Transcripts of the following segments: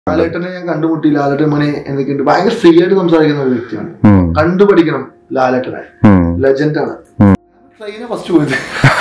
ലാലേട്ടനെ ഞാൻ കണ്ടുമുട്ടി ലാലേട്ടൻ മണി എന്തൊക്കെയുണ്ട് ഭയങ്കര ഫ്രീ ആയിട്ട് സംസാരിക്കുന്ന ഒരു വ്യക്തിയാണ് ഉം. കണ്ടുപഠിക്കണം ലാലേട്ടനെ ഉം. ലെജൻഡാണ് ഉം. ട്രെയിനെ ഫസ്റ്റ് പോയത്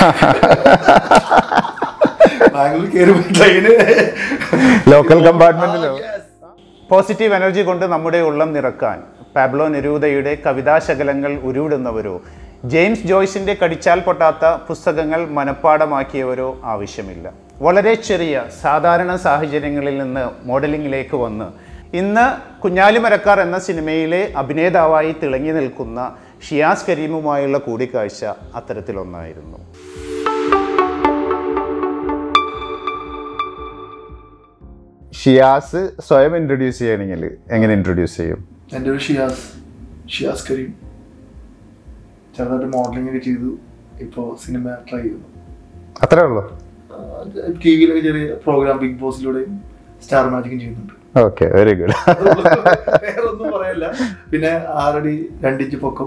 ബാംഗ്ലൂർ കയറി ട്രെയിന് ലോക്കൽ കമ്പാർട്ട്മെന്റിലോ പോസിറ്റീവ് എനർജി കൊണ്ട് നമ്മുടെ ഉള്ളം നിറക്കാൻ പാബ്ലോ നെരൂദയുടെ കവിതാശകലങ്ങൾ ഉരുവിടുന്നവരോ ജെയിംസ് ജോയ്സിന്റെ കടിച്ചാൽ പൊട്ടാത്ത പുസ്തകങ്ങൾ മനഃപ്പാടമാക്കിയവരോ ആവശ്യമില്ല വളരെ ചെറിയ സാധാരണ സാഹചര്യങ്ങളിൽ നിന്ന് മോഡലിംഗിലേക്ക് വന്ന് ഇന്ന് കുഞ്ഞാലിമരക്കാർ എന്ന സിനിമയിലെ അഭിനേതാവായി തിളങ്ങി നിൽക്കുന്ന ഷിയാസ് കരീമുമായുള്ള കൂടിക്കാഴ്ച അത്തരത്തിലൊന്നായിരുന്നു ഷിയാസ് സ്വയം ഇൻട്രൊഡ്യൂസ് ചെയ്യണമെങ്കിൽ എങ്ങനെ ഇൻട്രൊഡ്യൂസ് ചെയ്യും എൻ്റെ ഒരു ഷിയാസ് ഷിയാസ് കരീം ചെറുതായിട്ട് മോഡലിംഗ് ഒക്കെ ചെയ്തു ഇപ്പോൾ സിനിമ ട്രൈ ചെയ്യുന്നു അത്രേ ഉള്ളൂ ടി വിയിലൊക്കെ ചെറിയ പ്രോഗ്രാം ബിഗ് ബോസിലൂടെയും സ്റ്റാർ മാജിക്കും ചെയ്യുന്നുണ്ട് ഓക്കെ വെരി ഗുഡ് വേറെ ഒന്നും പറയല്ല പിന്നെ ആറടി രണ്ടിഞ്ച് പൊക്കം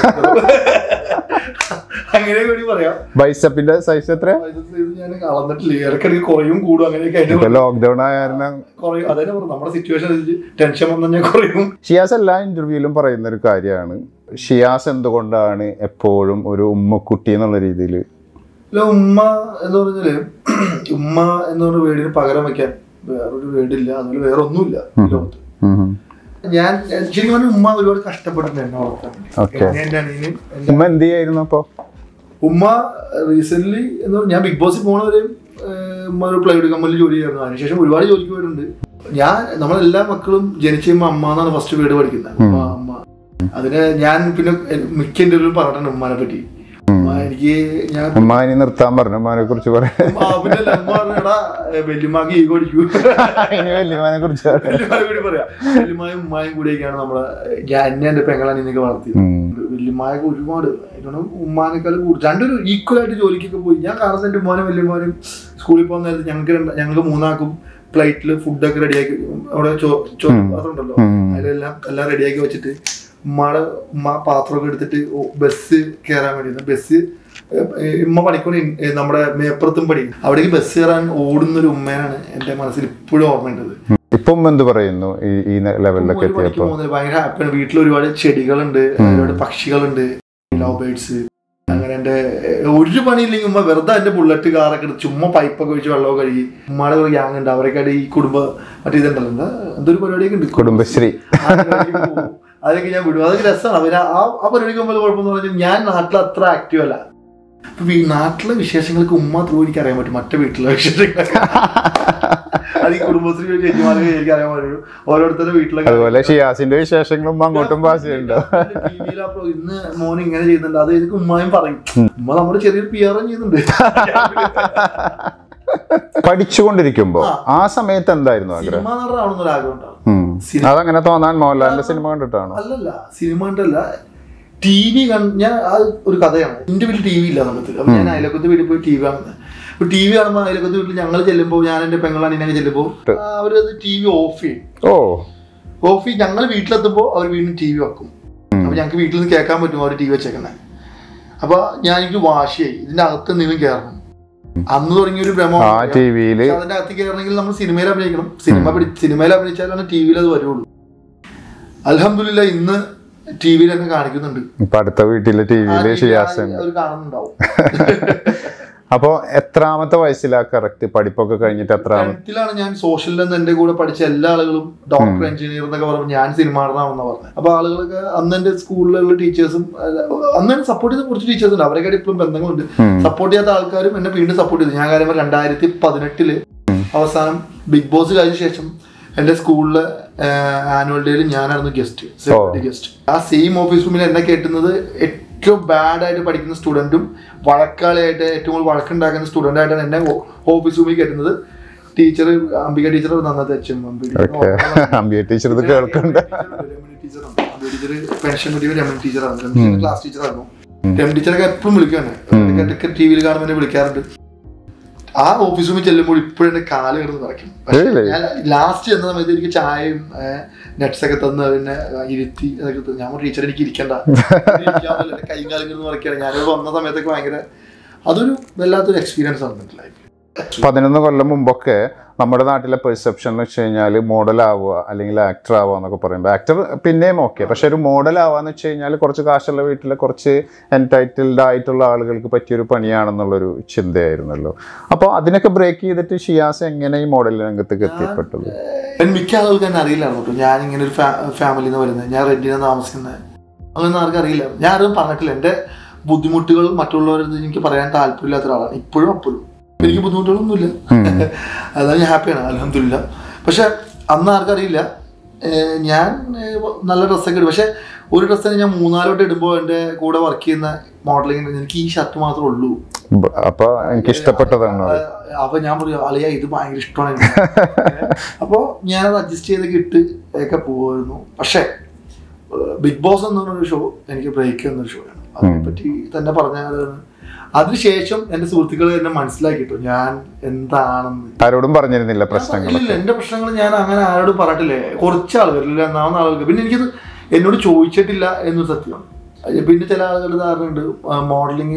അങ്ങനെ കൂടി പറയാം ബൈസപ്പിന്റെ സൈസ് എത്ര ഇത് ഞാൻ അളന്നിട്ടില്ല ഇടയ്ക്കിടയ്ക്ക് കുറയും കൂടും അങ്ങനെയൊക്കെ ഇപ്പൊ ആയിട്ട് ലോക്ക്ഡൌൺ ആയ കാരണം കുറയും അതന്നെ പറഞ്ഞു നമ്മുടെ സിറ്റുവേഷൻ ടെൻഷൻ വന്നു കഴിഞ്ഞാൽ കുറയും ഷിയാസ് എല്ലാ ഇന്റർവ്യൂവിലും പറയുന്ന ഒരു കാര്യമാണ് ഷിയാസ് എന്തുകൊണ്ടാണ് എപ്പോഴും ഒരു ഉമ്മക്കുട്ടി എന്നുള്ള രീതിയിൽ അല്ല ഉമ്മ എന്ന് പറഞ്ഞാല് ഉമ്മ എന്ന് പറഞ്ഞ വേർഡിന് പകരം വെക്കാൻ വേറൊരു വേർഡില്ല അതുപോലെ വേറെ ഒന്നുമില്ല ഈ ലോകത്ത് ഞാൻ ശരിക്കും പറഞ്ഞാൽ ഉമ്മ ഒരുപാട് കഷ്ടപ്പെട്ടിട്ടുണ്ട് എന്നെ വളർത്താൻ Okay. എന്നെ എന്റെ അനിയനും എന്റെ ഉമ്മ എന്ത് ചെയ്യായിരുന്നു അപ്പൊ ഉമ്മ റീസെന്റ് എന്ന് പറഞ്ഞാൽ ഞാൻ ബിഗ് ബോസിൽ പോണവരെയും ഏഹ്, ഉമ്മ ഒരു പ്ലൈവുഡ് കമ്പനിയിൽ ജോലി ചെയ്യായിരുന്നു അതിനുശേഷം ഒരുപാട് ജോലിക്ക് പോയിട്ടുണ്ട് ഞാൻ നമ്മളെല്ലാ മക്കളും ജനിച്ച കഴിയുമ്പോൾ അമ്മ എന്നാണ് ഫസ്റ്റ് വീട് പഠിക്കുന്നത് ഉമ്മ അമ്മ അതിന് ഞാൻ പിന്നെ മിക്ക ഇന്റർവ്യൂലും പറഞ്ഞിട്ടുണ്ട് ഉമ്മാനെ പറ്റി ഉമ്മ എനിക്ക് ഞാൻ ഉമ്മ ഇനി നിർത്താൻ പറഞ്ഞു ഉമ്മാനെ കുറിച്ച് പറയാം ആ, പിന്നെ അല്ല, ഉമ്മ പറഞ്ഞടാ വല്യമാക്ക് ഈഗോ അടിക്കൂ ഇനി വല്യമാനെ കുറിച്ച് പറയാം വല്യമാനെ കൂടി പറയാം വല്യമായും ഉമ്മായും കൂടിയൊക്കെയാണ് നമ്മളെ ഞാൻ എന്നെ എന്റെ പെങ്ങളാണ് ഇന്നൊക്കെ വളർത്തിയത് ഉം. വല്യമായൊക്കെ ഒരുപാട് എനിക്ക് ഉമ്മാനേക്കാൾ കൂടുതൽ രണ്ടൊരു ഈക്വൽ ആയിട്ട് ജോലിക്കൊക്കെ പോയി ഞാൻ കാണുന്ന എന്റെ ഉമ്മാനും വല്യമാനും സ്കൂളിൽ പോകുന്ന നേരത്ത് ഞങ്ങൾക്ക് രണ്ട് ഞങ്ങൾക്ക് മൂന്നാക്കും പ്ലേറ്റിൽ ഫുഡൊക്കെ റെഡിയാക്കി അവിടെ ചോ- ചോറ് പാത്രം ഉണ്ടല്ലോ ഉം. അതിലെല്ലാം എല്ലാം റെഡിയാക്കി വെച്ചിട്ട് ഉമ്മയുടെ ഉമ്മ പാത്രമൊക്കെ എടുത്തിട്ട് ഓ- ബസ് കയറാൻ വേണ്ടി ബസ് ഏഹ് ഉമ്മ പണിക്കൊണ്ട് നമ്മുടെ മേപ്പുറത്തും പടി അവിടേക്ക് ബസ് കയറാൻ ഓടുന്ന ഒരു ഉമ്മേനാണ് എന്റെ മനസ്സിൽ ഇപ്പോഴും ഓർമ്മയുണ്ടത് ഇപ്പൊ ഉമ്മ എന്ത് പറയുന്നു ഈ ഈ ലെവലിലൊക്കെ ഒരു പണിക്ക് എത്തിയപ്പോ പോകുന്നത് ഭയങ്കര ഹാപ്പിയാണ് വീട്ടിൽ ഒരുപാട് ചെടികളുണ്ട് ഒരുപാട് പക്ഷികളുണ്ട് ലവ് ബേർഡ്സ് അങ്ങനെ എന്റെ ഏഹ്, ഒരു പണിയില്ലെങ്കിൽ ഉമ്മ വെറുതെ എന്റെ ബുള്ളറ്റ് കാറൊക്കെ എടുത്ത് ചുമ്മാ പൈപ്പൊക്കെ ഒഴിച്ച് വെള്ളമൊക്കെ കഴുകി ഉമ്മയുടെ ഒരു ഗ്യാങ് ഉണ്ട് അവരൊക്കെ ആയിട്ട് ഈ കുടുംബ മറ്റേ ഇതുണ്ടല്ലോ എന്താ എന്തൊരു പരിപാടിയൊക്കെ ഉണ്ട് കുടുംബശ്രീ ആ പരിപാടിക്ക് പോകും. അതൊക്കെ ഞാൻ വിടും അതൊക്കെ രസമാണ് അവര് ആ ആ പരിപാടിക്ക് പോകുമ്പോൾ കുഴപ്പമെന്ന് പറഞ്ഞാൽ ഞാൻ നാട്ടിൽ അത്ര ആക്റ്റീവ് അല്ല അപ്പൊ ഈ നാട്ടിലെ വിശേഷങ്ങൾക്ക് ഉമ്മ ത്രൂ എനിക്ക് അറിയാൻ പറ്റും മറ്റേ വീട്ടിലെ വിശേഷങ്ങൾ അത് ഈ കുടുംബശ്രീ ചേച്ചിമാർക്ക് എനിക്ക് അറിയാൻ പറ്റും ഓരോരുത്തരുടെ വീട്ടിലൊക്കെ അതുപോലെ ഷിയാസിന്റെ വിശേഷങ്ങളും ഉമ്മ പാസ് ചെയ്യുന്നുണ്ടോ ടിവിയിൽ അപ്പൊ ഇന്ന് മോൻ ഇങ്ങനെ ചെയ്യുന്നുണ്ട് അത് എനിക്ക് ഉമ്മായും പറയും ഉമ്മ നമ്മുടെ ചെറിയൊരു പി ആറും ചെയ്യുന്നുണ്ട് പഠിച്ചുകൊണ്ടിരിക്കുമ്പോ ആ സമയത്ത് എന്തായിരുന്നു ആഗ്രഹം സിനിമ നടനാവണമെന്നൊരു ആഗ്രഹം ഉണ്ടാവും ഉം. അതങ്ങനെ തോന്നാൻ മോഹൻലാലിന്റെ സിനിമ കണ്ടിട്ടാണോ അല്ലല്ല സിനിമ കണ്ടല്ല ടി വി ഞാൻ ആ ഒരു കഥയാണ് എന്റെ വീട്ടിൽ ടി വി ഇല്ല നമുക്ക് അപ്പൊ ഞാൻ അയലക്കത്ത് വീട്ടിൽ പോയി ടി വി കാണുന്നത് അപ്പൊ ടി വി കാണുമ്പോൾ അയലക്കത്ത് വീട്ടിൽ ഞങ്ങൾ ചെല്ലുമ്പോൾ ഞാൻ എന്റെ പെങ്ങളാണിനൊക്കെ ചെല്ലുമ്പോൾ അവരത് ടി വി ഓഫ് ചെയ്യും ഓ ഓഫ് ചെയ്ത് ഞങ്ങൾ വീട്ടിലെത്തുമ്പോൾ അവർ വീണ്ടും ടി വി വെക്കും അപ്പൊ ഞങ്ങൾക്ക് വീട്ടിൽ നിന്ന് കേൾക്കാൻ പറ്റും അവർ ടി വി വെച്ചേക്കുന്നത് അപ്പൊ ഞാൻ എനിക്ക് വാശിയായി ഇതിന്റെ അകത്ത് എന്തെങ്കിലും കയറണം അന്ന് തുടങ്ങിയ ഒരു ഭ്രമം ആ ടിവിയില് പക്ഷെ അതിന്റെ അകത്ത് കയറണമെങ്കിൽ നമ്മൾ സിനിമയിൽ അഭിനയിക്കണം സിനിമ പിടി സിനിമയിൽ അഭിനയിച്ചാലാണ് ടി വിയിൽ അത് വരുള്ളൂ അലഹമില്ല ഇന്ന് ടി വിയിൽ തന്നെ കാണിക്കുന്നുണ്ട് ഇപ്പൊ അടുത്ത വീട്ടിലെ ടിവിയില് ഷിയാസ് ഉണ്ട് അവർ കാണുന്നുണ്ടാവും അപ്പൊ എത്രാമത്തെ വയസ്സിലാ കറക്റ്റ് പഠിപ്പൊക്കെ കഴിഞ്ഞിട്ട് എത്രാമത്തെ ടെൻത്തിലാണ് ഞാൻ സോഷ്യലിൽ നിന്ന് എന്റെ കൂടെ പഠിച്ച എല്ലാ ആളുകളും ഡോക്ടർ എഞ്ചിനീയർ എന്നൊക്കെ പറഞ്ഞു ഞാൻ സിനിമ നടനാണെന്ന് പറഞ്ഞത് അപ്പൊ ആളുകളൊക്കെ അന്ന് എന്റെ സ്കൂളിലുള്ള ടീച്ചേഴ്സും അന്ന് എന്നെ സപ്പോർട്ട് ചെയ്ത കുറച്ച് ടീച്ചേഴ്സ് ഉണ്ട് അവരൊക്കെ ഇപ്പോഴും ബന്ധങ്ങളുണ്ട് സപ്പോർട്ട് ചെയ്യാത്ത ആൾക്കാരും എന്നെ വീണ്ടും സപ്പോർട്ട് ചെയ്തു ഞാൻ കാര്യം രണ്ടായിരത്തി പതിനെട്ടില് അവസാനം ബിഗ് ബോസ് കഴിഞ്ഞ ശേഷം എന്റെ സ്കൂളിലെ ആനുവൽ ഡേയിൽ ഞാനായിരുന്നു ഗസ്റ്റ് സെലിബ്രിറ്റി ഗസ്റ്റ് ആ സെയിം ഓഫീസ് റൂമിൽ എന്നെ കേട്ടുന്നത് ഏറ്റവും ബാഡ് ആയിട്ട് പഠിക്കുന്ന സ്റ്റുഡന്റും വഴക്കാളിയായിട്ട് ഏറ്റവും കൂടുതൽ വഴക്കുണ്ടാക്കുന്ന സ്റ്റുഡന്റ് ആയിട്ടാണ് എന്നെ ഓഫീസ് റൂമിൽ കേട്ടുന്നത് ടീച്ചർ അംബിക ടീച്ചർ നന്നായിട്ട് അച്ഛൻ ഓക്കെ അമ്പിയ ടീച്ചർ ഇത് കേൾക്കണ്ട ടീച്ചർ പെൻഷൻ കിട്ടിയ രമൺ ടീച്ചറാണ് ക്ലാസ് ടീച്ചറായിരുന്നു രമൺ ടീച്ചറൊക്കെ എപ്പോഴും വിളിക്കാണ് ഇടയ്ക്ക് ടി വിയിൽ കാണുമ്പോൾ എന്നെ വിളിക്കാറുണ്ട് ആ ഓഫീസ് റൂമിൽ ചെല്ലുമ്പോൾ ഇപ്പോഴും എന്റെ കാല് കിടന്ന് പറയ്ക്കും Really? ഞാൻ ലാസ്റ്റ് ചെന്ന സമയത്ത് എനിക്ക് ചായയും നട്ട്സ് ഒക്കെ തന്ന് പിന്നെ ഇരുത്തി അതൊക്കെ തന്ന് ഞാൻ ടീച്ചർ എനിക്ക് ഇരിക്കണ്ട ഇരിക്കാൻ പറ്റില്ല, എന്റെ കൈയും കാലും കിടന്ന് പറയ്ക്കാണ് ഞാനിവിടെ വന്ന സമയത്തൊക്കെ ഭയങ്കര അതൊരു വല്ലാത്തൊരു എക്സ്പീരിയൻസ് ആണ് എന്റെ ലൈഫിൽ പതിനൊന്ന് കൊല്ലം മുമ്പൊക്കെ നമ്മുടെ നാട്ടിലെ പെർസെപ്ഷൻ എന്ന് വെച്ച് കഴിഞ്ഞാൽ മോഡൽ ആവുക അല്ലെങ്കിൽ ആക്ടർ ആവുക എന്നൊക്കെ പറയുമ്പോൾ ആക്ടർ പിന്നെയും ഓക്കെ പക്ഷെ ഒരു മോഡൽ ആവാന്ന് വെച്ച് കഴിഞ്ഞാൽ കുറച്ച് കാശുള്ള വീട്ടിലെ കുറച്ച് എൻടൈറ്റിൽഡ് ആയിട്ടുള്ള ആളുകൾക്ക് പറ്റിയൊരു പണിയാണെന്നുള്ളൊരു ചിന്തയായിരുന്നല്ലോ അപ്പോൾ അതിനൊക്കെ ബ്രേക്ക് ചെയ്തിട്ട് ഷിയാസ് എങ്ങനെ ഈ മോഡൽ രംഗത്തേക്ക് എത്തിപ്പെട്ടത് എന്നെ മിക്ക ആളുകൾക്ക് തന്നെ അറിയില്ലായിരുന്നു കേട്ടോ ഞാൻ ഇങ്ങനെ ഒരു ഫാമിലിയിൽ നിന്ന് വരുന്നത് ഞാൻ റെന്റിന് താമസിക്കുന്നത് അതൊന്നും ആർക്കും അറിയില്ല ഞാൻ ആരും പറഞ്ഞിട്ടില്ല എൻ്റെ ബുദ്ധിമുട്ടുകൾ മറ്റുള്ളവരിൽ എനിക്ക് പറയാൻ താല്പര്യമില്ലാത്ത ഒരാളാണ് ഇപ്പോഴും അപ്പോഴും എനിക്ക് ബുദ്ധിമുട്ടുകളൊന്നുമില്ല അതാണ് ഞാൻ ഹാപ്പിയാണ് അലഹമില്ല പക്ഷെ അന്ന് ആർക്കറിയില്ല ഏഹ് ഞാൻ ഏഹ് നല്ല ഡ്രസ്സൊക്കെ ഇടും പക്ഷെ ഒരു ഡ്രസ്സ് തന്നെ ഞാൻ മൂന്നാലോട്ട് ഇടുമ്പോൾ എൻ്റെ കൂടെ വർക്ക് ചെയ്യുന്ന മോഡലിംഗ് എനിക്ക് ഈ ഷർട്ട് മാത്രമേ ഉള്ളൂ ബ- അപ്പൊ എനിക്ക് ഇഷ്ടപ്പെട്ടതാണ് അത്. ആ, അപ്പൊ ഞാൻ പറയും അളിയ ഇത് ഭയങ്കര ഇഷ്ടമാണ് എനിക്ക്. അപ്പൊ ഞാനത് അഡ്ജസ്റ്റ് ചെയ്തൊക്കെ ഇട്ട് ഒക്കെ പോവായിരുന്നു പക്ഷേ ബിഗ് ബോസ് എന്ന് പറഞ്ഞൊരു ഷോ എനിക്ക് ബ്രേക്ക് എന്നൊരു ഷോ ആണ് അതിനെപ്പറ്റി തന്നെ പറഞ്ഞാൽ അതിനുശേഷം എന്റെ സുഹൃത്തുക്കൾ എന്നെ മനസ്സിലാക്കിയിട്ടു ഞാൻ എന്താണെന്ന് ആരോടും പറഞ്ഞിരുന്നില്ല പ്രശ്നങ്ങൾ ഇല്ല എന്റെ പ്രശ്നങ്ങൾ ഞാൻ അങ്ങനെ ആരോടും പറഞ്ഞിട്ടില്ലേ കുറച്ച് ആളുകളില്ല ഒന്നാമത് ആളുകൾക്ക് പിന്നെ എനിക്കത് എന്നോട് ചോദിച്ചിട്ടില്ല എന്നൊരു സത്യമാണ് അത് പിന്നെ ചില ആളുകളുടെ ധാരണ ഉണ്ട് മോഡലിങ്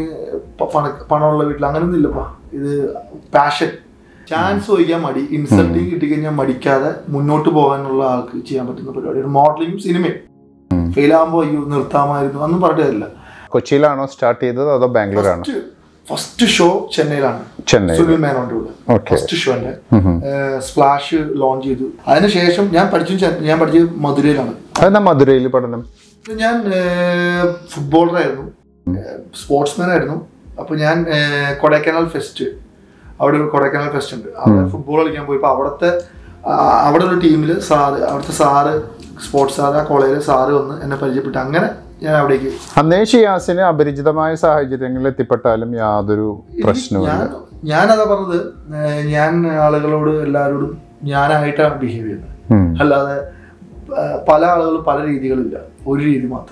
പണമുള്ള വീട്ടിൽ അങ്ങനെയൊന്നും ഇല്ലപ്പാ ഇത് പാഷൻ ചാൻസ് ചോദിക്കാൻ മടി ഇൻസൾട്ടിങ് കിട്ടിക്കഴിഞ്ഞാൽ മടിക്കാതെ മുന്നോട്ട് പോകാനുള്ള ആൾക്ക് ചെയ്യാൻ പറ്റുന്ന പരിപാടിയാണ് മോഡലിങ്ങും സിനിമയും ഫെയിൽ ആകുമ്പോൾ അയ്യോ നിർത്താമായിരുന്നു അന്നും പറഞ്ഞിട്ടില്ല കൊച്ചിയിലാണോ സ്റ്റാർട്ട് ചെയ്തത് അതോ ബാംഗ്ലൂരാണോ ഫസ്റ്റ് ഫസ്റ്റ് ഷോ ചെന്നൈയിലാണ് ചെന്നൈ സുനിൽ മേനോന്റെ കൂടെ Okay. ഫസ്റ്റ് ഷോന്റെ സ്പ്ലാഷ് ലോഞ്ച് ചെയ്തു അതിനുശേഷം ഞാൻ പഠിച്ചു ചെ- ഞാൻ പഠിച്ചത് മധുരയിലാണ് അതെന്നാ മധുരയിൽ പഠനം ഞാൻ ഫുട്ബോളറായിരുന്നു സ്പോർട്സ്മാൻ ആയിരുന്നു അപ്പൊ ഞാൻ ഏഹ്, കൊടൈക്കനാൽ ഫെസ്റ്റ് അവിടെ ഒരു കൊടൈക്കനാൽ ഫെസ്റ്റ് ഉണ്ട് അവിടെ ഫുട്ബോൾ കളിക്കാൻ പോയപ്പോൾ അവിടുത്തെ ആ, അവിടെ ഒരു ടീമിൽ സാറ് അവിടുത്തെ സാറ് സ്പോർട്സ് സാറ് ആ കോളേജിലെ സാറ് വന്ന് എന്നെ പരിചയപ്പെട്ടു അങ്ങനെ ഞാൻ അവിടേക്ക് അന്നേ ഷിയാസിന് അപരിചിതമായ സാഹചര്യങ്ങളിൽ എത്തിപ്പെട്ടാലും യാതൊരു പ്രശ്നവും ഞാൻ ഞാനതാ പറഞ്ഞത് ഏഹ്, ഞാൻ ആളുകളോട് എല്ലാവരോടും ഞാനായിട്ടാണ് ബിഹേവ് ചെയ്യുന്നത് ഉം. അല്ലാതെ ആ, പല ആളുകളും പല രീതികളില്ല ഒരു രീതി മാത്രം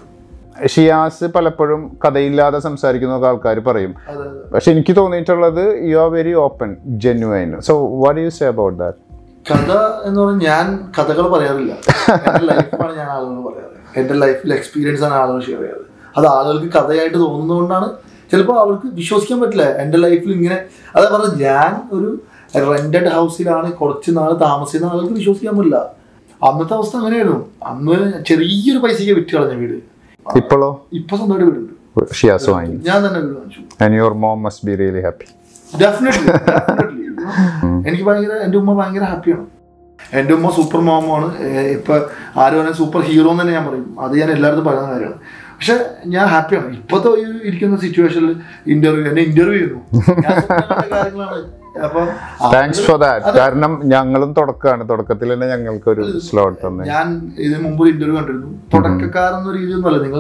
ഷിയാസ് പലപ്പോഴും കഥയില്ലാതെ സംസാരിക്കുന്ന ആൾക്കാർ പറയും അത് പക്ഷെ എനിക്ക് തോന്നിയിട്ടുള്ളത് you are very open genuine so what you say about that കഥ എന്ന് പറഞ്ഞാൽ ഞാൻ കഥകൾ പറയാറില്ല എന്റെ ലൈഫാണ് ഞാൻ ആളുകൾ പറയാറ് എന്റെ ലൈഫിൽ എക്സ്പീരിയൻസ് ആണ് ആളുകൾ ഷെയർ ചെയ്യാറ് അത് ആളുകൾക്ക് കഥയായിട്ട് തോന്നുന്നതുകൊണ്ടാണ് ചിലപ്പോൾ അവർക്ക് വിശ്വസിക്കാൻ പറ്റില്ല എൻ്റെ ലൈഫിൽ ഇങ്ങനെ അതാ പറഞ്ഞത് ഞാൻ ഒരു റെന്റഡ് ഹൗസിലാണ് കുറച്ച് നാൾ താമസിക്കുന്ന ആളുകൾക്ക് വിശ്വസിക്കാൻ പറ്റില്ല അന്നത്തെ അവസ്ഥ അങ്ങനെയായിരുന്നു അന്ന് ചെറിയൊരു പൈസയ്ക്ക് വിറ്റ് കളഞ്ഞ വീട് ഇപ്പോഴോ ഇപ്പൊ സ്വന്തമായിട്ട് വീടുണ്ട് ഷിയാസ് വാങ്ങി ഞാൻ തന്നെ വീട് വാങ്ങിച്ചു and your mom must be really happy definitely definitely എനിക്ക് ഭയങ്കര എൻ്റെ ഉമ്മ ഭയങ്കര ഹാപ്പിയാണ് എൻ്റെ ഉമ്മ സൂപ്പർ മോമാണ് ഇപ്പൊ ആരും പറഞ്ഞാൽ സൂപ്പർ ഹീറോ എന്ന് തന്നെ ഞാൻ പറയും അത് ഞാൻ എല്ലായിടത്തും പറയുന്ന കാര്യമാണ് പക്ഷെ ഞാൻ ഹാപ്പിയാണ് ഇപ്പോഴത്തെ ഈ ഇരിക്കുന്ന സിറ്റുവേഷനിൽ ഇന്റർവ്യൂ എന്നെ ഇന്റർവ്യൂ ചെയ്യുന്നു ഞാൻ സ്വപ്നം കണ്ട കാര്യങ്ങളാണ് അപ്പൊ താങ്ക്സ് ഫോർ ദാറ്റ് കാരണം ഞങ്ങളും തുടക്കമാണ് തുടക്കത്തിൽ തന്നെ ഞങ്ങൾക്ക് ഒരു സ്ലോട്ട് തന്നെ ഞാൻ ഇതിന് മുമ്പ് ഒരു ഇന്റർവ്യൂ കണ്ടിരുന്നു തുടക്കക്കാരെന്ന രീതിയൊന്നുമല്ല നിങ്ങൾ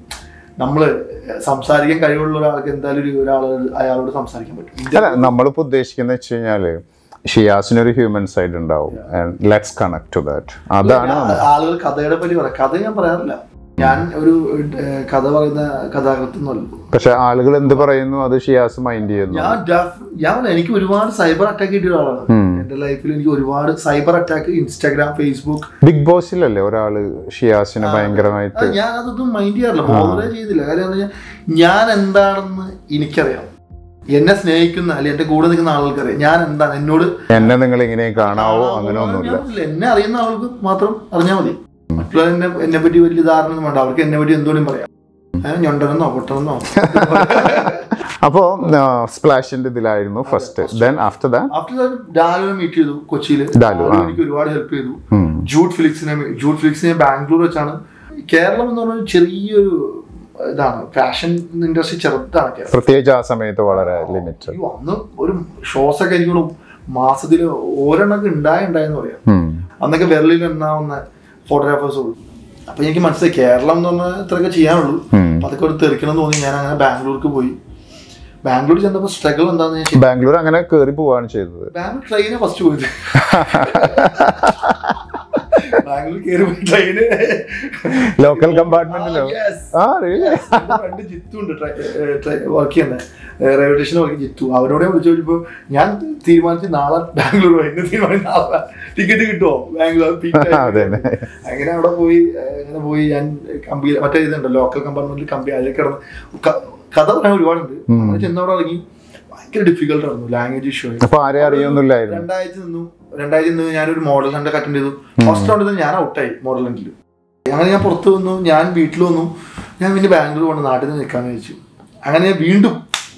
നമ്മള് സംസാരിക്കാൻ കഴിവുള്ള ഒരാൾക്ക് എന്തായാലും ഒരു ഒരാൾ അയാളോട് സംസാരിക്കാൻ പറ്റും അല്ല നമ്മളിപ്പോൾ ഉദ്ദേശിക്കുന്നത് വെച്ച് കഴിഞ്ഞാല് ഷിയാസിനൊരു ഹ്യൂമൻ സൈഡ് ഉണ്ടാവും ലെറ്റ്സ് കണക്ട് ടു ദാറ്റ് അതാണ് ആ- ആളുകൾ കഥയുടെ പറ്റി പറയാം കഥ ഞാൻ പറയാറില്ല ഞാൻ ഒരു ഏഹ്, കഥ പറയുന്ന കഥാകൃത്തൊന്നുമല്ല പക്ഷെ ആളുകൾ എന്ത് പറയുന്നു അത് ഷിയാസ് മൈൻഡ് ചെയ്യുന്നു ഞാൻ ഡെഫ്- ഞാൻ പറയാം, എനിക്ക് ഒരുപാട് സൈബർ അറ്റാക്ക് കിട്ടിയ ഒരാളാണ് എന്റെ ലൈഫിൽ എനിക്ക് ഒരുപാട് cyber attack Instagram Facebook big ബോസിലല്ലേ ഒരാള് ഷിയാസിനെ ഭയങ്കരമായിട്ട് ഞാൻ അതൊന്നും മൈൻഡ് ചെയ്യാറില്ല ബോധേ ചെയ്തില്ല കാര്യം എന്താ വെച്ചാൽ ഞാൻ എന്താണെന്ന് എനിക്കറിയാം എന്നെ സ്നേഹിക്കുന്ന അല്ലെങ്കിൽ എന്റെ കൂടെ നിൽക്കുന്ന ആളുകൾക്കറിയാം ഞാൻ എന്താണ് എന്നോട് എന്നെ നിങ്ങൾ ഇങ്ങനെ കാണാവോ അങ്ങനെ ഞാൻ ഒന്നുമില്ല പറഞ്ഞില്ലേ, എന്നെ അറിയുന്ന ആൾക്ക് മാത്രം അറിഞ്ഞാൽ മതി മറ്റുള്ള എന്നെ എന്നെ പറ്റി വലിയ ധാരണ ഒന്നും വേണ്ട അവർക്ക് എന്നെ പറ്റി എന്തുകൊണ്ടും പറയാം ഏഹ്, ഞൊണ്ടനെന്നോ പൊട്ടനെന്നോ അപ്പോ സ്പ്ലാഷിന്റെ ഇതിലായിരുന്നു first then after that after ഡാലുവിനെ മീറ്റ് ചെയ്തു കൊച്ചിയിൽ ഡാലു, ആ. എനിക്ക് ഒരുപാട് ഹെൽപ്പ് ചെയ്തു ജൂഡ് ഫിലിക്സിനെ ജൂഡ് ഫിലിക്സിനെ ബാംഗ്ലൂർ വെച്ചാണ് കേരളം എന്ന് പറഞ്ഞാൽ ചെറിയൊരു ഇതാണ് ഫാഷൻ ഇൻഡസ്ട്രി ചെറുതാണ് കേരളം പ്രത്യേകിച്ച് ആ സമയത്ത് വളരെ ലിമിറ്റഡ് അയ്യോ, അന്ന് ഒരു ഷോസ് ഒക്കെ എനിക്ക് മാസത്തിൽ ഓരെണ്ണൊക്കെ ഉണ്ടായി ഉണ്ടായെന്ന് പറയാം അന്നൊക്കെ വിരലിൽ എണ്ണാവുന്ന ഫോട്ടോഗ്രാഫേഴ്സ് ഉള്ളൂ അപ്പൊ എനിക്ക് മനസ്സിലായി കേരളം എന്ന് പറഞ്ഞാൽ ഇത്രയൊക്കെ ചെയ്യാനുള്ളൂ അപ്പൊ അതൊക്കെ ഒരു തെറിക്കണം എന്ന് തോന്നി ഞാൻ അങ്ങനെ ബാംഗ്ലൂർക്ക് പോയി ബാംഗ്ലൂർ ചെന്നപ്പോൾ സ്ട്രഗിൾ എന്താന്ന് ഞാൻ ബാംഗ്ലൂർ അങ്ങനെ കയറി പോവാണ് ചെയ്തത് ബാംഗ്ലൂർ ട്രെയിനെ ഫസ്റ്റ് പോയത് ബാംഗ്ലൂർ കയറി പോയി ട്രെയിന് ലോക്കൽ കമ്പാർട്ട്മെന്റിലോ ആ really? ഫ്രണ്ട് ജിത്തു ഉണ്ട് വർക്ക് ചെയ്യുന്നത് റെയിൽവേ സ്റ്റേഷനിൽ വർക്ക് ജിത്തു അവരോടെ വിളിച്ചു ചോദിച്ചപ്പോ ഞാൻ തീരുമാനിച്ച് നാളെ ബാംഗ്ലൂർ പോയി ഇന്ന് തീരുമാനിച്ച് നാളെ ടിക്കറ്റ് കിട്ടുമോ ബാംഗ്ലൂർ peak time. അതന്നെ. അങ്ങനെ അവിടെ പോയി ഏഹ്, അങ്ങനെ പോയി ഞാൻ കമ്പി മറ്റേ ഇതുണ്ട് ലോക്കൽ കമ്പാർട്ട്മെന്റിൽ കമ്പി അതിൽ കിടന്ന് ക- കഥ പറയാൻ ഒരുപാടുണ്ട് അങ്ങനെ ചെന്നവിടെ ഇറങ്ങി ഭയങ്കര ഡിഫിക്കൽട്ട് ആയിരുന്നു ലാംഗ്വേജ് ഇഷ്യൂ അപ്പൊ ആരെ അറിയൊന്നുമില്ലായിരുന്നു രണ്ടാഴ്ച നിന്നു രണ്ടായിരത്തി ഒന്ന് ഞാനൊരു മോഡൽ ഹണ്ട് അറ്റൻഡ് ചെയ്തു ഫസ്റ്റ് റൗണ്ടിൽ ഞാൻ ഔട്ടായി മോഡൽ ഹണ്ടിൽ അങ്ങനെ ഞാൻ പുറത്ത് വന്നു ഞാൻ വീട്ടിൽ വന്നു ഞാൻ പിന്നെ ബാംഗ്ലൂർ കൊണ്ട് നാട്ടിൽ നിന്ന് നിൽക്കാന്ന് വെച്ചു അങ്ങനെ ഞാൻ വീണ്ടും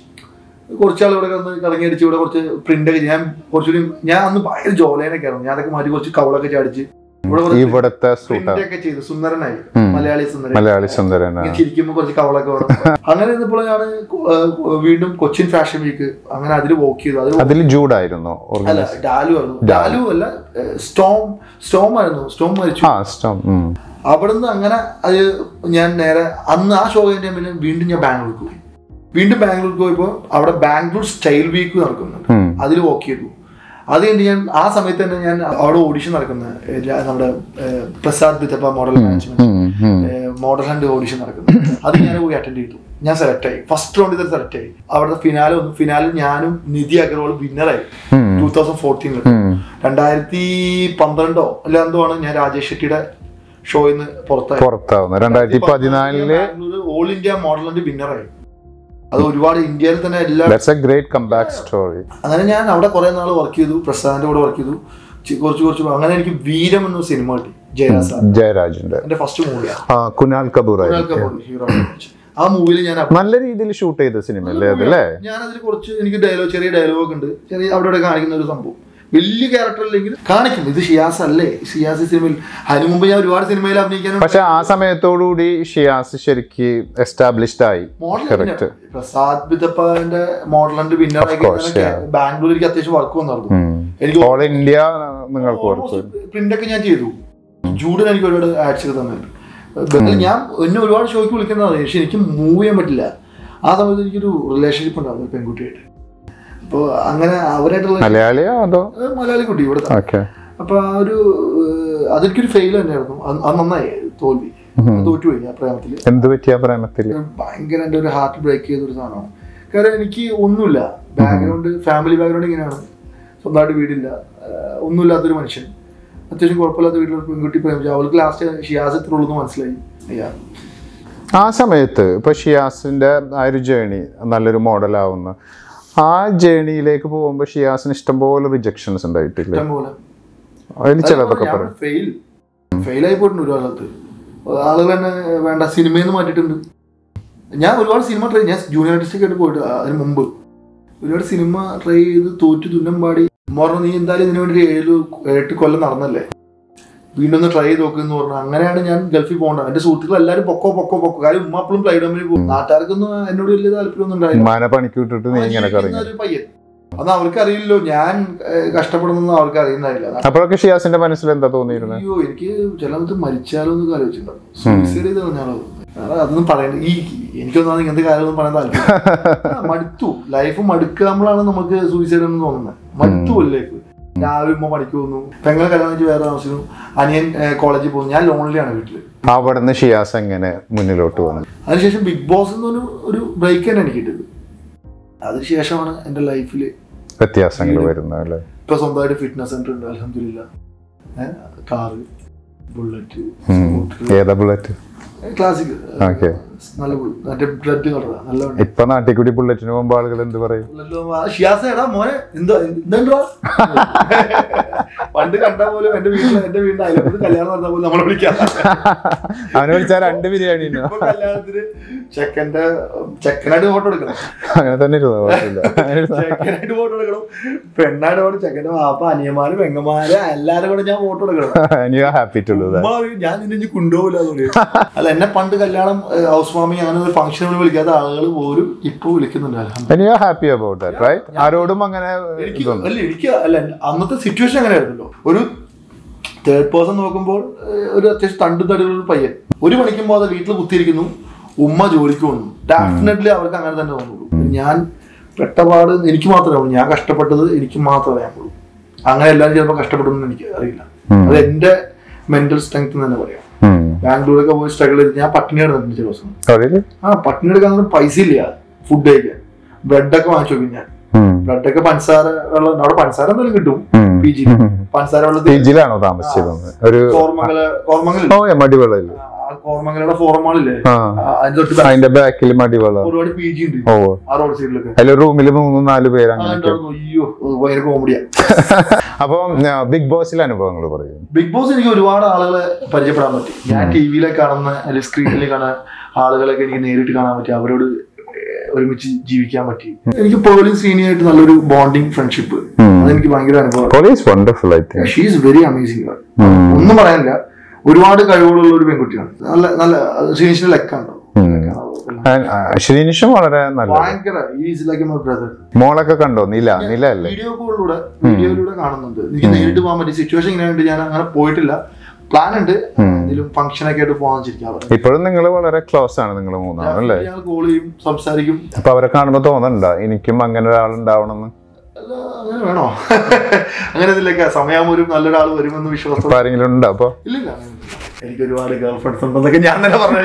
കുറച്ചാൾ ഇവിടെ കിടന്ന് കറങ്ങി അടിച്ച് ഇവിടെ കുറച്ച് പ്രിന്റ് ഒക്കെ ചെയ്ത് ഞാൻ കുറച്ചുകൂടി ഞാൻ അന്ന് ഭയങ്കര ജോലൈനൊക്കെ ആയിരുന്നു ഞാൻ അതൊക്കെ മാറ്റി കുറച്ച് കവളൊക്കെ ചാടിച്ച് ഇവിടെ കുറച്ച് ഇവിടത്തെ സൂട്ട പ്രിന്റ് ഒക്കെ ചെയ്ത് സുന്ദരനായി ഉം. മലയാളി സുന്ദരൻ മലയാളി സുന്ദരനാ ഇങ്ങനെ ചിരിക്കുമ്പോൾ കുറച്ച് കവളൊക്കെ വേണം അങ്ങനെ ഇരുന്നപ്പോൾ ഞാൻ വീണ്ടും കൊച്ചിൻ ഫാഷൻ വീക്ക് അങ്ങനെ അതിൽ വോക്ക് ചെയ്തു അത് അതിൽ ജൂഡായിരുന്നു അല്ല ഡാലു ആയിരുന്നു ഡാലു അല്ല സ്റ്റോം സ്റ്റോം ആയിരുന്നു സ്റ്റോം മരിച്ചു ആ സ്റ്റോം ഉം. അവിടുന്ന് അങ്ങനെ അത് ഞാൻ നേരെ അന്ന് ആ ഷോ കഴിഞ്ഞ പിന്നെ വീണ്ടും ഞാൻ ബാംഗ്ലൂർക്ക് പോയി വീണ്ടും ബാംഗ്ലൂർക്ക് പോയപ്പോൾ അവിടെ ബാംഗ്ലൂർ സ്റ്റൈൽ വീക്ക് നടക്കുന്നുണ്ട് ഉം. അതിൽ വോക്ക് ചെയ്തു അത് കഴിഞ്ഞ് ഞാൻ ആ സമയത്ത് തന്നെ ഞാൻ അവിടെ ഓഡിഷൻ നടക്കുന്ന ഏ, രാ- നമ്മുടെ ഏ, പ്രസാദ് ബിത്തപ്പ മോഡൽ മാനേജ്മെന്റ് ഉം, ഉം. മോഡൽ ഹണ്ട് ഓഡിഷൻ നടക്കുന്നു അത് ഞാൻ പോയി അറ്റൻഡ് ചെയ്തു ഞാൻ സെലക്ട് ആയി ഫസ്റ്റ് റൗണ്ടിൽ തന്നെ സെലക്ട് ആയി അവിടുത്തെ ഫിനാലെ വന്നു ഫിനാലിൽ ഞാനും നിധി അഗർവാളും വിന്നറായി ഉം. ടൂ തൗസൻഡ് ഫോർട്ടീനിൽ ഉം. രണ്ടായിരത്തി പന്ത്രണ്ടോ അല്ല എന്തോ ആണ് ഞാൻ രാജേഷ് ഷെട്ടിയുടെ ഷോയിൽ നിന്ന് പുറത്തായി പുറത്താവുന്നു രണ്ടായിരത്തി പതിനാലില് ഓൾ ഇന്ത്യ മോഡൽ ഹണ്ട് വിന്നറായി അത് ഒരുപാട് ഇന്ത്യയിൽ തന്നെ എല്ലാ that's a great comeback story അങ്ങനെ ഞാൻ അവിടെ കുറെ നാൾ വർക്ക് ചെയ്തു പ്രസാദിന്റെ കൂടെ വർക്ക് ചെയ്തു ചി- കുറച്ച് കുറച്ച് അങ്ങനെ എനിക്ക് വീരം എന്ന സിനിമ കിട്ടി ജയരാജ് സാർ ജയരാജിന്റെ എന്റെ ഫസ്റ്റ് മൂവിയാണ് ആ കുനാൽ കപൂർ ആയിരുന്നു ഹീറോ ആ മൂവിയിൽ ഞാൻ അഭി- നല്ല രീതിയിൽ ഷൂട്ട് ചെയ്ത സിനിമ അല്ലേ അതല്ലേ ഞാൻ അതിൽ കുറച്ച് എനിക്ക് ഡയലോഗ് ചെറിയ ഡയലോഗ് ഉണ്ട് ചെറിയ അവിടെ ഇവിടെ കാണിക്കുന്ന ഒരു സംഭവം വലിയ ക്യാരക്ടർ അല്ലെങ്കിൽ കാണിക്കും ഇത് ഷിയാസ് അല്ലേ ഷിയാസ് സിനിമയിൽ അതിനു മുമ്പ് ഞാൻ ഒരുപാട് സിനിമയിൽ അഭിനയിക്കാനും പക്ഷെ ആ സമയത്തോടുകൂടി ഷിയാസ് ശരിക്ക് എസ്റ്റാബ്ലിഷ്ഡ് ആയി മോഡൽ Correct. പ്രസാദ് ബിത്തപ്പന്റെ മോഡൽ ഉണ്ട് വിന്നർ ആയി course, yeah. ബാംഗ്ലൂർ എനിക്ക് അത്യാവശ്യം വർക്ക് വന്നായിരുന്നു എനിക്ക് ഓൾ ഇന്ത്യ നിങ്ങൾക്ക് വർക്ക് പ്രിന്റ് ഒക്കെ ഞാൻ ചെയ്തു ജൂഡിന് എനിക്ക് ഒരുപാട് ആഡ്സ് ഒക്കെ തന്നിട്ടുണ്ട് ഞാൻ എന്നെ ഒരുപാട് ഷോയ്ക്ക് വിളിക്കുന്നതാണ് പക്ഷെ എനിക്ക് മൂവ് ചെയ്യാൻ പറ്റില്ല ആ സമയത്ത് എനിക്കൊരു റിലേഷൻഷിപ്പ് ഉണ്ടായിരുന്നു ഒരു പെൺകുട്ടിയായിട്ട് അപ്പോൾ അങ്ങനെ അവരായിട്ടുള്ള മലയാളിയോ അതോ ഏഹ് മലയാളി കുട്ടി ഇവിടെ ഓക്കെ അപ്പൊ ആ ഒരു ഏഹ് അതൊരിക്കൊരു ഫെയിൽ തന്നെയായിരുന്നു അത് അത് നന്നായി തോൽവി തോറ്റുപോയി ആ പ്രേമത്തില് എന്ത് പറ്റിയ പ്രേമത്തില് ഭയങ്കര എൻ്റെ ഒരു ഹാർട്ട് ബ്രേക്ക് ചെയ്ത ഒരു സാധനമാണ് കാരണം എനിക്ക് ഒന്നുമില്ല ബാക്ക്ഗ്രൗണ്ട് ഫാമിലി ബാക്ക്ഗ്രൗണ്ട് ഇങ്ങനെയാണ് സ്വന്തമായിട്ട് വീടില്ല ഏഹ് ഒന്നുമില്ലാത്തൊരു മനുഷ്യൻ അത്യാവശ്യം കുഴപ്പമില്ലാത്ത വീട്ടിലൊരു പെൺകുട്ടി പ്രേമിച്ചു അവൾക്ക് ലാസ്റ്റ് ഷിയാസ് എത്ര ഉള്ളൂ എന്ന് മനസ്സിലായി അയ്യാ ആ സമയത്ത് ഇപ്പൊ ഷിയാസിന്റെ ആ ഒരു ജേണി നല്ലൊരു മോഡലാവുന്ന ആ ജേണിയിലേക്ക് പോകുമ്പോൾ ഷിയാസിന് ഇഷ്ടംപോലെ റിജക്ഷൻസ് ഉണ്ടായിട്ടില്ല ഇഷ്ടം പോലെ അതിൽ ചിലതൊക്കെ പറയും ഫെയിൽ ഫെയിൽ ആയി പോയിട്ടുണ്ട് ഒരുപാട് സ്ഥലത്ത് ആളുകൾ തന്നെ വേണ്ട സിനിമയിൽ നിന്ന് മാറ്റിയിട്ടുണ്ട് ഞാൻ ഒരുപാട് സിനിമ ട്രൈ ഞാൻ ജൂനിയർ ആർട്ടിസ്റ്റ് ആയിട്ട് പോയിട്ട് അതിന് മുമ്പ് ഒരുപാട് സിനിമ ട്രൈ ചെയ്ത് തോറ്റു തുന്നം പാടി ഉമ്മ പറഞ്ഞു നീ എന്തായാലും ഇതിനു വേണ്ടി ഒരു ഏഴ് എട്ട് കൊല്ലം നടന്നല്ലേ വീണ്ടും ഒന്ന് ട്രൈ ചെയ്ത് നോക്കുന്നു പറഞ്ഞു അങ്ങനെയാണ് ഞാൻ ഗൾഫിൽ പോകേണ്ടത് എന്റെ സുഹൃത്തുക്കൾ എല്ലാവരും പൊക്കോ പൊക്കോ പൊക്കോ കാര്യം ഉമ്മ അപ്പോഴും ഫ്ലൈറ്റ് കമ്പനി പോകും നാട്ടുകാർക്കൊന്നും എന്നോട് വലിയ താല്പര്യമൊന്നും ഉണ്ടായില്ല ഉമ്മാനെ പണിക്ക് വിട്ടിട്ട് നീ ഇങ്ങനെ ജീവിക്കുന്ന കറങ്ങി ഒരു പയ്യൻ അത് അവർക്ക് അറിയില്ലല്ലോ ഞാൻ ഏഹ്, കഷ്ടപ്പെടുന്നൊന്നും അവർക്ക് അറിയുന്നില്ല അപ്പോഴൊക്കെ ഷിയാസിന്റെ മനസ്സിൽ എന്താ തോന്നിയിരുന്നത് അയ്യോ എനിക്ക് ചിലത് മരിച്ചാലോ എന്ന് ആലോചിച്ചിട്ടുണ്ടാവും സൂയിസൈഡ് ചെയ്ത് കളഞ്ഞാലോ വേറെ അതൊന്നും പറയണ്ട ഈ എനിക്കൊന്നും ഇങ്ങനത്തെ കാര്യമൊന്നും പറയാൻ താല്പര്യം ആ, മടുത്തു ലൈഫ് മടുക്കുമ്പോഴാണ് നമുക്ക് സൂയിസൈഡ് എന്ന് തോന്നുന്നത് മടുത്തു ലൈഫ് രാവിലെ ഉമ്മ പണിക്ക് പോകുന്നു പെങ്ങളെ കല്യാണം കഴിച്ച് വേറെ താമസിക്കുന്നു അനിയൻ കോളേജിൽ പോകുന്നു ഞാൻ ലോൺലിയാണ് വീട്ടില് അവിടെ നിന്ന് ഷിയാസ് എങ്ങനെ മുന്നിലോട്ട് വന്നു അതിനുശേഷം ബിഗ് ബോസ് എന്നൊരു ഒരു ബ്രേക്ക് തന്നെ എനിക്ക് കിട്ടിയത് അതിനുശേഷമാണ് എൻ്റെ ലൈഫിൽ വ്യത്യാസങ്ങൾ വരുന്നത് അല്ലേ ഇപ്പൊ സ്വന്തമായിട്ട് ഫിറ്റ്നസ് സെന്റർ ഉണ്ട് അലഹമില്ല കാറ് ബുള്ളറ്റ് ഉം. സ്കൂട്ടർ ഏതാ ബുള്ളറ്റ് ക്ലാസിക് Okay. നല്ല ബുൾ- മറ്റേ ബ്ലഡ് കളറാ നല്ല വണ്ടി. ഇപ്പൊ നാട്ടിക്കൂടി ബുള്ളറ്റിന് പോകുമ്പോ ആളുകൾ എന്ത് പറയും ഉള്ളല്ലോ. ആ, ഷിയാസേ, എടാ മോനെ എന്താ എന്താ പണ്ട് കണ്ട പോലും എന്റെ വീട്ടിൽ എന്റെ വീടിന്റെ അയൽപക്കത്ത് കല്യാണം നടന്ന പോലും നമ്മളെ വിളിക്കാം അവനെ വിളിച്ചാൽ രണ്ട് ബിരിയാണി ഉണ്ടോ? ഇപ്പൊ കല്യാണത്തിന് ചെക്കന്റെ ചെക്കനായിട്ട് ഫോട്ടോ എടുക്കണം അങ്ങനെ തന്നെ ഇരുന്നു കുഴപ്പമില്ല അങ്ങനെ ഇരുന്നാ. ചെക്കനായിട്ട് ഫോട്ടോ എടുക്കണം പെണ്ണായിട്ട് ഫോട്ടോ ചെക്കന്റെ വാപ്പ അനിയന്മാര് പെങ്ങന്മാര് എല്ലാരും കൂടെ ഞാൻ ഫോട്ടോ എടുക്കണം And you are happy to do that. ഉമ്മ പറയും, ഞാൻ നിന്നെ ഇനി കൊണ്ടുപോകില്ല എന്ന് പറയും അല്ല എന്നെ പണ്ട് കല്യാണം ഏഹ്, ഹൗസ് വാമി അങ്ങനെ ഒരു ഫംഗ്ഷനുകൾ വിളിക്കാത്ത ആളുകൾ പോലും ഇപ്പൊ വിളിക്കുന്നുണ്ട് അൽഹംദുലില്ലാ. And you are happy about that, right? ആരോടും അങ്ങനെ എനിക്ക് ഇതൊന്നും അല്ല എനിക്ക് അല്ല അന്നത്തെ സിറ്റുവേഷൻ അങ്ങനെ ആയിരുന്നല്ലോ ഒരു തേർഡ് പേഴ്സൺ നോക്കുമ്പോൾ ഏഹ്, ഒരു അത്യാവശ്യം തണ്ടു തടിയുള്ള ഒരു പയ്യൻ ഒരു മണിക്കുമ്പോൾ അത് വീട്ടിൽ കുത്തിയിരിക്കുന്നു ഉമ്മ ജോലിക്ക് പോകുന്നു ഡെഫിനറ്റ്ലി അവർക്ക് അങ്ങനെ തന്നെ തോന്നുള്ളൂ ഞാൻ പെട്ടപാട് എനിക്ക് മാത്രമേ ഉള്ളൂ ഞാൻ കഷ്ടപ്പെട്ടത് എനിക്ക് മാത്രമേ അറിയാമുള്ളൂ അങ്ങനെ എല്ലാവരും ചിലപ്പോൾ കഷ്ടപ്പെടുമെന്ന് എനിക്ക് അറിയില്ല അത് എന്റെ മെന്റൽ സ്ട്രെങ്ത് എന്ന് തന്നെ പറയാം ഉം. ബാംഗ്ലൂരൊക്കെ പോയി സ്ട്രഗിൾ ചെയ്ത് ഞാൻ പട്ടിണി കിടന്നിട്ടുണ്ട് ചില ദിവസം Oh, really? ആ പട്ടിണി എടുക്കാൻ പൈസ ഇല്ല ഫുഡ് കഴിക്കാൻ ബ്രെഡൊക്കെ വാങ്ങിച്ചു നോക്കി ഞാൻ ഉം. ബ്രെഡൊക്കെ പഞ്ചസാര വെള്ളം അവിടെ പഞ്ചസാര എന്തായാലും കിട്ടും ഉം. പി ജി പഞ്ചസാര വെള്ളത്തിൽ പി ജിയിലാണോ താമസിച്ചിരുന്നത് ഒരു കോർമംഗല കോർമംഗൽ ഓ മടിവെള്ളയിൽ ആ കോർമംഗലയുടെ ഫോറം മാളില്ലേ ആ അതിന്റെ തൊട്ട് back അതിന്റെ ബാക്കിൽ മടിവള ഒരുപാട് പി ജി ഉണ്ട് ഓ ആ റോഡ് സൈഡിലൊക്കെ അതിൽ റൂമിൽ മൂന്ന് നാല് പേര് ആ, അങ്ങനെയൊക്കെ ഉണ്ടായിരുന്നു. അയ്യോ അത് ഭയങ്കര കോമഡിയാ അപ്പൊ ബിഗ് ബോസിലെ അനുഭവങ്ങൾ പറയും ബിഗ് ബോസ് എനിക്ക് ഒരുപാട് ആളുകളെ പരിചയപ്പെടാൻ പറ്റി ഞാൻ ടി വിയിലെ കാണുന്ന അല്ലെങ്കിൽ സ്ക്രീനിൽ കാണുന്ന ആളുകളൊക്കെ എനിക്ക് നേരിട്ട് കാണാൻ പറ്റി അവരോട് ഏഹ്, ഒരുമിച്ച് ജീവിക്കാൻ പറ്റി എനിക്ക് പേളിയും ശ്രീനിയായിട്ട് നല്ലൊരു ബോണ്ടിങ് ഫ്രണ്ട്ഷിപ്പ് അതെനിക്ക് ഭയങ്കര അനുഭവം police wonderful I think she is very amazing ഒന്നും പറയാനില്ല ഒരുപാട് കഴിവുകളുള്ള ഒരു പെൺകുട്ടിയാണ് നല്ല നല്ല ശ്രീനിഷിന്റെ ലെക്കാണ്ടോ ശ്രീനിഷും വളരെ നല്ല ഭയങ്കര ഈസ് ലൈക്ക് മൈ ബ്രദർ മോളൊക്കെ കണ്ടോ നില നില അല്ലേ വീഡിയോ കോളിലൂടെ വീഡിയോയിലൂടെ കാണുന്നുണ്ട് എനിക്ക് നേരിട്ട് പോകാൻ പറ്റിയ സിറ്റുവേഷൻ ഇങ്ങനെയുണ്ട് ഞാൻ അങ്ങനെ പോയിട്ടില്ല പ്ലാൻ ഉണ്ട് എന്തെങ്കിലും ഫംഗ്ഷൻ ഒക്കെ ആയിട്ട് പോകാൻ വെച്ചിരിക്കാം ഇപ്പോഴും നിങ്ങൾ വളരെ ക്ലോസ് ആണ് നിങ്ങൾ മൂന്നാണ് അല്ലേ ഞങ്ങൾ കോൾ ചെയ്യും സംസാരിക്കും അപ്പൊ അവരെ കാണുമ്പോ തോന്നണ്ട എനിക്കും അങ്ങനെ ഒരാൾ ഉണ്ടാവണമെന്ന് അല്ല, അങ്ങനെ വേണോ അങ്ങനെ ഇതിലേക്ക് സമയമാകുമ്പോൾ ഒരു നല്ലൊരാൾ വരുമെന്ന് വിശ്വാസം ഇപ്പൊ ആരെങ്കിലും ഉണ്ടോ അപ്പൊ ഇല്ലില്ല അങ്ങനെയൊന്നുമില്ല. എനിക്ക് ഒരുപാട് ഗേൾ ഫ്രണ്ട്സ് ഉണ്ടെന്നൊക്കെ ഞാൻ തന്നെ പറഞ്ഞു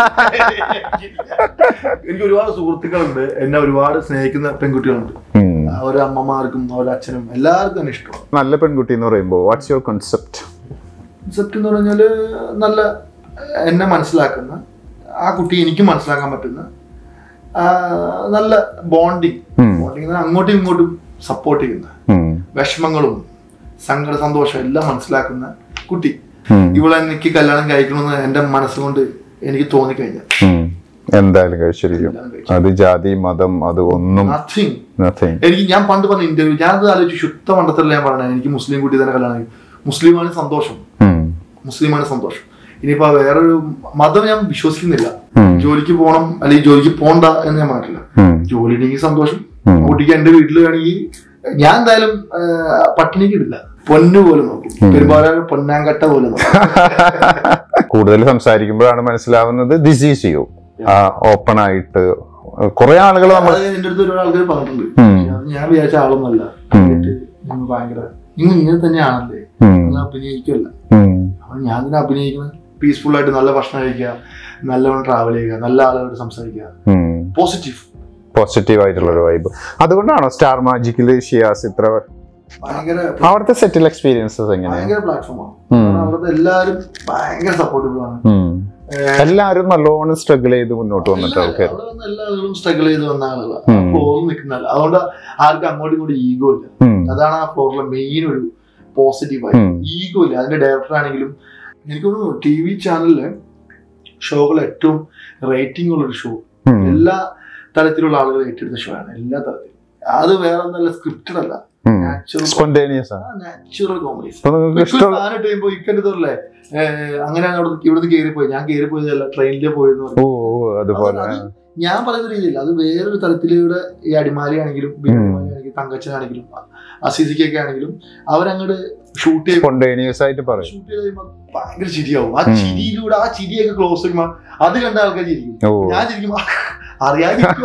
എനിക്ക് ഒരുപാട് സുഹൃത്തുക്കളുണ്ട് എന്നെ ഒരുപാട് സ്നേഹിക്കുന്ന പെൺകുട്ടികളുണ്ട് ഉം. അവരുടെ അമ്മമാർക്കും അവരുടെ അച്ഛനും എല്ലാവർക്കും തന്നെ ഇഷ്ടമാണ് നല്ല പെൺകുട്ടി എന്ന് പറയുമ്പോ വാട്ട്സ് യുവർ കോൺസെപ്റ്റ് കൺസെപ്റ്റ് എന്ന് പറഞ്ഞാല് നല്ല എന്നെ മനസ്സിലാക്കുന്ന ആ കുട്ടി എനിക്ക് മനസ്സിലാക്കാൻ പറ്റുന്ന ആ, നല്ല ബോണ്ടിങ് ബോണ്ടിങ് അങ്ങോട്ടും ഇങ്ങോട്ടും സപ്പോർട്ട് ചെയ്യുന്ന വിഷമങ്ങളും സങ്കട സന്തോഷം എല്ലാം മനസ്സിലാക്കുന്ന കുട്ടി ഇവളെ എനിക്ക് കല്യാണം കഴിക്കണമെന്ന് എന്റെ മനസ്സുകൊണ്ട് എനിക്ക് തോന്നിക്കഴിഞ്ഞാൽ എന്തായാലും കഴിച്ചിരിക്കും അത് ജാതി മതം അത് ഒന്നും നത്തിങ് നത്തിങ് എനിക്ക് ഞാൻ പണ്ട് പറഞ്ഞ ഇന്റർവ്യൂ ഞാൻ അത് ആലോചിച്ചു ശുദ്ധ മണ്ടത്തല്ല ഞാൻ പറഞ്ഞത് എനിക്ക് മുസ്ലിം കുട്ടി തന്നെ കല്യാണം കഴിക്കും മുസ്ലിമാണ് സന്തോഷം മുസ്ലിമാണ് സന്തോഷം ഇനിയിപ്പോ വേറൊരു മതം ഞാൻ വിശ്വസിക്കുന്നില്ല ജോലിക്ക് പോകണം അല്ലെങ്കിൽ ജോലിക്ക് പോണ്ട എന്ന് ഞാൻ പറഞ്ഞിട്ടില്ല ജോലി ഉണ്ടെങ്കിൽ സന്തോഷം കുട്ടിക്ക് എന്റെ വീട്ടിൽ വേണമെങ്കിൽ ഞാൻ എന്തായാലും ആ, പട്ടിണിക്ക് ഇടില്ല പൊന്നു പോലെ നോക്കും പെരുമ്പാല പൊന്നാങ്കട്ട പോലെ നോക്കും കൂടുതൽ സംസാരിക്കുമ്പോഴാണ് മനസ്സിലാവുന്നത് ദിസ് ഈസ് യു ഓപ്പൺ ആയിട്ട് കുറെ ആളുകൾ നമ്മൾ അത് എന്റെ അടുത്ത് ഒരുപാട് ആൾക്കാർ പറഞ്ഞിട്ടുണ്ട് ഉം. പക്ഷെ അത് ഞാൻ വിചാരിച്ച ആളൊന്നല്ല കണ്ടിട്ട് നിങ്ങൾ ഭയങ്കര നിങ്ങൾ ഇങ്ങനെ തന്നെയാണല്ലേ നിങ്ങൾ അഭിനയിക്കല്ല അപ്പൊ ഞാൻ തന്നെ അഭിനയിക്കുന്നത് പീസ്ഫുൾ ആയിട്ട് നല്ല ഭക്ഷണം കഴിക്കുക നല്ലവണ്ണം ട്രാവൽ ചെയ്യുക നല്ല ആളുകളോട് സംസാരിക്കുക പോസിറ്റീവ് പോസിറ്റീവ് ആയിട്ടുള്ള ഒരു വൈബ് അതുകൊണ്ടാണോ സ്റ്റാർ മാജിക്കില് ഷിയാസ് ഇത്ര ഭയങ്കര അവിടുത്തെ സെറ്റിൽ എക്സ്പീരിയൻസസ് എങ്ങനെയാണ് ഭയങ്കര പ്ലാറ്റ്ഫോമാണ് ഉം. അവിടുത്തെ എല്ലാവരും ഭയങ്കര സപ്പോർട്ടബിൾ ആണ് ഉം. എല്ലാരും നല്ലോണം സ്ട്രഗിൾ ചെയ്ത് മുന്നോട്ട് വന്നിട്ട് ആൾക്കാർ അവിടെ വന്ന എല്ലാ ആളുകളും സ്ട്രഗിൾ ചെയ്ത് വന്ന ആളുകളാണ് ഉം. ഫ്ലോറിൽ നിൽക്കുന്ന ആൾ അതുകൊണ്ട് ആർക്കും അങ്ങോട്ടും ഇങ്ങോട്ടും ഈഗോ ഇല്ല അതാണ് ആ ഫ്ലോറിലെ മെയിൻ ഒരു പോസിറ്റീവ് ആയി ഉം. ഈഗോ ഇല്ല അതിന്റെ ഡയറക്ടർ ആണെങ്കിലും എനിക്ക് തോന്നുന്നു ടി വി ചാനലില് ഷോകൾ ഏറ്റവും റേറ്റിംഗ് ഉള്ള ഒരു ഷോ എല്ലാ തരത്തിലുള്ള ആളുകൾ ഏറ്റെടുത്ത ഷോ ആണ് എല്ലാ തരത്തിലും അത് വേറെ ഒന്നല്ല സ്ക്രിപ്റ്റഡ് അല്ല നാച്ചുറൽ സ്പോണ്ടേനിയസ് ആണ് നാച്ചുറൽ കോമഡീസ് അപ്പൊ നിങ്ങൾക്ക് ഇഷ്ടമുള്ള സാധനം കഴിയുമ്പോ ഇക്കൻ്റെ തോറില്ലേ അങ്ങനെ അവിടെ ഇവിടുന്ന് കയറിപ്പോയി ഞാൻ കയറിപ്പോയതല്ല ട്രെയിനിൽ പോയെന്ന് പറഞ്ഞു ഓ ഓ, അതുപോലെ അത് ഞാൻ പറയുന്ന രീതിയിൽ അത് വേറൊരു തരത്തിലൂടെ ഈ അടിമാലി ആണെങ്കിലും ബിരിയാണി ആണെങ്കിലും തങ്കച്ചനാണെങ്കിലും അസീസിക്കൊക്കെ ആണെങ്കിലും അവരങ്ങോട്ട് ഷൂട്ട് ചെയ്യുമ്പോൾ സ്പോണ്ടേനിയസ് ആയിട്ട് പറയും ഷൂട്ട് ചെയ്ത് കഴിയുമ്പോൾ ഭയങ്കര ചിരിയാവും ആ ഉം. ചിരിയിലൂടെ ആ ചിരിയൊക്കെ ക്ലോസ് ചെയ്യുമ്പോൾ അത് കണ്ട ആൾക്കാർ ചിരിക്കും ഓ ഞാൻ ചിരിക്കും അറിയാതിരിക്കും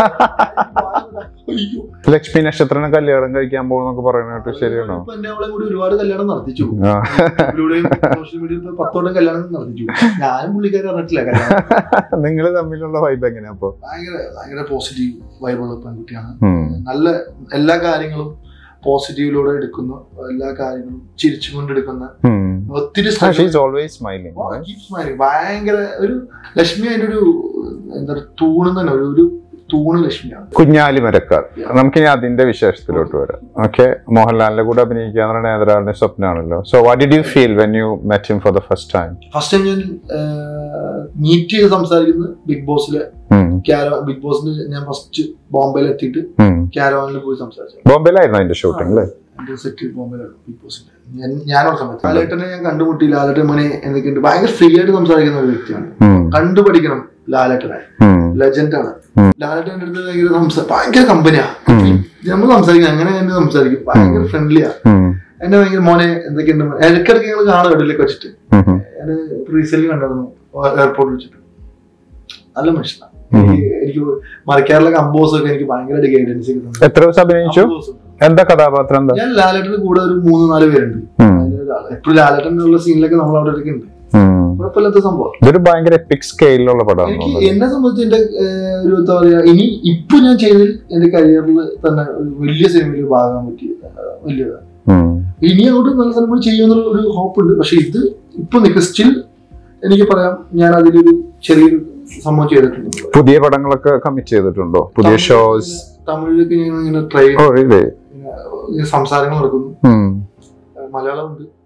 അയ്യോ ലക്ഷ്മി നക്ഷത്രനെ കല്യാണം കഴിക്കാൻ പോകുന്നൊക്കെ പറയുന്നത് ശരിയാണോ ഇപ്പൊ എന്റെ അവളെ കൂടി ഒരുപാട് കല്യാണം നടത്തിച്ചു ആ. ഇതിലൂടെയും സോഷ്യൽ മീഡിയയിൽ ഇപ്പൊ പത്തോട്ടം കല്യാണം നടത്തിച്ചു ഞാനും പുള്ളിക്കാരെ അറിഞ്ഞിട്ടില്ല കല്യാണം നിങ്ങൾ തമ്മിലുള്ള വൈബ് എങ്ങനെയാ അപ്പൊ ഭയങ്കര ഭയങ്കര പോസിറ്റീവ് വൈബുള്ള പെൺകുട്ടിയാണ് ഉം. നല്ല എല്ലാ കാര്യങ്ങളും പോസിറ്റീവിലൂടെ എടുക്കുന്ന എല്ലാ കാര്യങ്ങളും ചിരിച്ചുകൊണ്ട് എടുക്കുന്ന ഉം. ഒത്തിരി ആ, she is always smiling, right? Keep smiling. ഭയങ്കര ഒരു ലക്ഷ്മി അതിന്റെ ഒരു എന്താ പറയുക തൂണ് തന്നെ ഒരു ഒരു തൂണ് ലക്ഷ്മിയാണ് കുഞ്ഞാലി മരക്കാർ നമുക്കിനി അതിന്റെ വിശേഷത്തിലോട്ട് വരാം ഓക്കെ മോഹൻലാലിന്റെ കൂടെ അഭിനയിക്കുക എന്ന് പറയുന്നത് ഏതൊരാളുടെ സ്വപ്നമാണല്ലോ so what did you feel when you met him for the first time first time ഞാൻ മീറ്റ് ചെയ്ത് സംസാരിക്കുന്നത് ബിഗ് ബോസിലെ ക്യാരോ ബിഗ് ബോസിന് ഞാൻ ഫസ്റ്റ് ബോംബെയിൽ എത്തിയിട്ട് ക്യാരോനിൽ പോയി സംസാരിച്ചു ബോംബെയിലായിരുന്നു അതിന്റെ ഷൂട്ടിംഗ് അല്ലേ എന്റെ സെറ്റ് ബോംബെയിലാണ് ബിഗ് ബോസിന്റെ ഞാൻ ഞാനൊരു സമയത്ത് ലാലേട്ടനെ ഞാൻ കണ്ടുമുട്ടി ലാലേട്ടൻ മണി എന്തൊക്കെയുണ്ട് ഭയങ്കര ഫ്രീ ആയിട്ട് സംസാരിക്കുന്ന ഒരു വ്യക്തിയാണ് ഉം. കണ്ടുപഠിക്കണം ലാലേട്ടനെ ഉം. ലെജൻഡ് ആണ് ഉം. ലാലേട്ടൻ്റെ അടുത്ത് ഭയങ്കര സംസാ- ഭയങ്കര കമ്പനിയാ ഉം. നമ്മൾ സംസാരിക്കും അങ്ങനെ തന്നെ സംസാരിക്കും ഭയങ്കര ഫ്രണ്ട്ലിയാ ഉം. എന്നെ ഭയങ്കര മോനെ എന്തൊക്കെയുണ്ട് മോനെ? ഇടയ്ക്കിടയ്ക്ക് ഞങ്ങൾ കാണും ഇടയിലേക്ക് വെച്ചിട്ട് ഉം. ഞാൻ റീസെന്റ് കണ്ടായിരുന്നു എയർപോർട്ടിൽ വെച്ചിട്ട് നല്ല മനുഷ്യനാണ് ഉം. എനിക്ക് എനിക്ക് മറിക്കാറിലെ കമ്പോസ് ഒക്കെ എനിക്ക് ഭയങ്കരമായിട്ട് ഗൈഡൻസ് കിട്ടുന്നുണ്ട് എത്ര ദിവസം അഭിനയിച്ചു അമ്പത് ദിവസം. എന്താ കഥാപാത്രം എന്താ ഞാൻ ലാലേട്ടന് കൂടെ ഒരു മൂന്ന് നാല് പേരുണ്ട് ഉം. എപ്പോഴും ലാലേട്ടനുള്ള സീനിലൊക്കെ നമ്മൾ അവിടെ ഒക്കെ ഉണ്ട് ഉം. കുഴപ്പമില്ലാത്ത സംഭവം ഇതൊരു ഭയങ്കര എപ്പിക് സ്കെയിലുള്ള പടമാണ് എനിക്ക് തോന്നുന്നത്. എന്നെ സംബന്ധിച്ച് എന്റെ ഏഹ്, ഒരു എന്താ പറയാ ഇനി ഇപ്പൊ ഞാൻ ചെയ്തതിൽ എന്റെ കരിയറിൽ തന്നെ ഒരു വലിയ സിനിമയിൽ ഭാഗം പറ്റി വലിയതാണ് ഉം. ഇനി അങ്ങോട്ട് നല്ല സിനിമകൾ ചെയ്യുമെന്നുള്ള ഒരു ഹോപ്പ് ഉണ്ട് പക്ഷെ ഇത് ഇപ്പൊ നിൽക്കുക സ്റ്റിൽ എനിക്ക് പറയാം ഞാൻ അതിലൊരു ചെറിയൊരു സംഭവം ചെയ്തിട്ടുണ്ട് പുതിയ പടങ്ങളൊക്കെ കമ്മിറ്റ് ചെയ്തിട്ടുണ്ടോ പുതിയ ഷോസ് തമിഴിലേക്ക് ഞാൻ ഇങ്ങനെ ട്രൈ ഓ really? സംസാരങ്ങൾ നടക്കുന്നു മലയാളമുണ്ട്